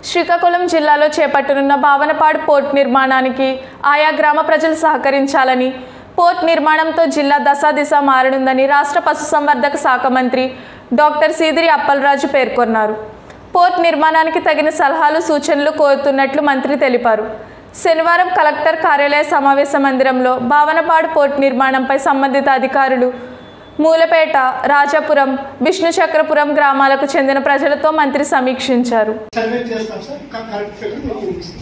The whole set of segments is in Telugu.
శ్రీకాకుళం జిల్లాలో చేపట్టనున్న భావనపాడు పోర్ట్ నిర్మాణానికి ఆయా గ్రామ ప్రజలు సహకరించాలని పోర్ట్ నిర్మాణంతో జిల్లా దశాదిశ మారనుందని రాష్ట్ర పశుసంవర్ధక శాఖ మంత్రి డాక్టర్ సీదిరి అప్పలరాజు పేర్కొన్నారు పోర్ట్ నిర్మాణానికి తగిన సలహాలు సూచనలు కోరుతున్నట్లు మంత్రి తెలిపారు శనివారం కలెక్టర్ కార్యాలయ సమావేశ మందిరంలో భావనపాడు పోర్ట్ నిర్మాణంపై సంబంధిత అధికారులు మూలపేట రాజాపురం విష్ణుచక్రపురం గ్రామాలకు చెందిన ప్రజలతో మంత్రి సమీక్షించారు సర్వే చేస్తాం సార్ క- కరెక్ట్ ఫిగర్ మీకు ఇస్తాం.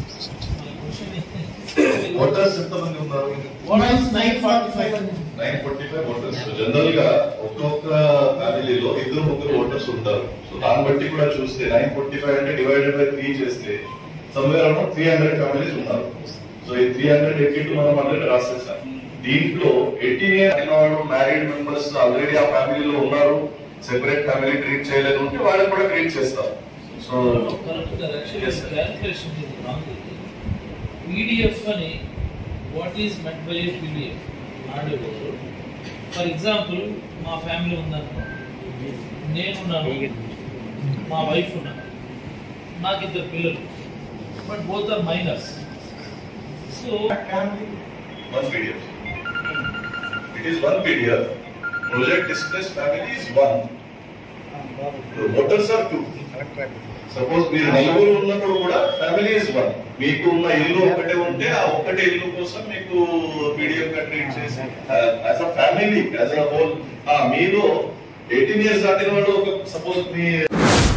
ఓటర్స్ ఎంతమంది ఉన్నారు One's nine forty five. Nine forty five voters general గా ఒక్కొక్క ఫ్యామిలీలో ఇద్దరు ముగ్గురు ఓటర్స్ ఉంటారు సో దాన్ని బట్టి కూడా చూస్తే నైన్ ఫార్టీ ఫైవ్ అంటే డివైడెడ్ బై త్రీ చేస్తే somewhere around three hundred families ఉన్నారు సో ఈ త్రీ హండ్రెడ్ ఎయిటీ టూ మనం హండ్రెడ్ రాసేసాం దీంట్లో ఎయిటీన్ ఇయర్ అయిన వాళ్ళు మ్యారీడ్ మెంబర్స్ ఆల్రెడీ ఆ ఫ్యామిలీలో ఉన్నారు సెపరేట్ ఫ్యామిలీ ట్రీట్ చేయలేదు అంటే వాళ్ళని కూడా ట్రీట్ చేస్తాం so Yes, sir. Calculation PDF అని what is meant by PDF ఆడేవారు ఫర్ ఎగ్జాంపుల్ మా ఫ్యామిలీ ఉందనుకోండి నేనున్నాను మా వైఫ్ ఉన్నాను నాకు ఇద్దరు పిల్లలు but both are minors so one PDF. It is one PDF. Project displaced family is one. The voters are two. Suppose మీరు నలుగురు ఉన్నప్పుడు కూడా ఫ్యామిలీ ఇస్ వన్ మీకు ఉన్న ఇల్లు ఒకటే ఉంటే ఆ ఒక్కటే ఇల్లు కోసం మీకు పీడిఎఫ్ గా ట్రీట్ చేసి as a family as a whole మీలో ఎయిటీన్ ఇయర్స్ దాటిన వాళ్ళు ఒక సపోజ్ మీ